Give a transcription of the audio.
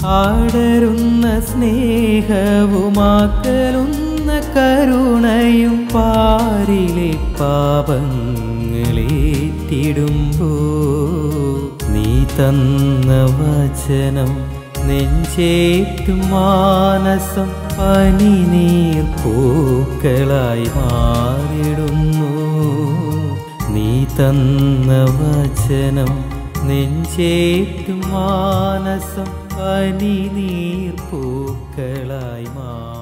ആടരുന്ന സ്നേഹവുമാക്കലുന്ന കരുണയും പാരിലെ പാപങ്ങളേറ്റിടുമ്പോ നീ തന്ന വചനം നെഞ്ചേറ്റും മാനസം പനിനീർ പൂക്കളായി മാറിടുന്നു നീ തന്ന വചനം നെഞ്ചേറ്റും മാനസം പനിനീർ പൂക്കളായി മാ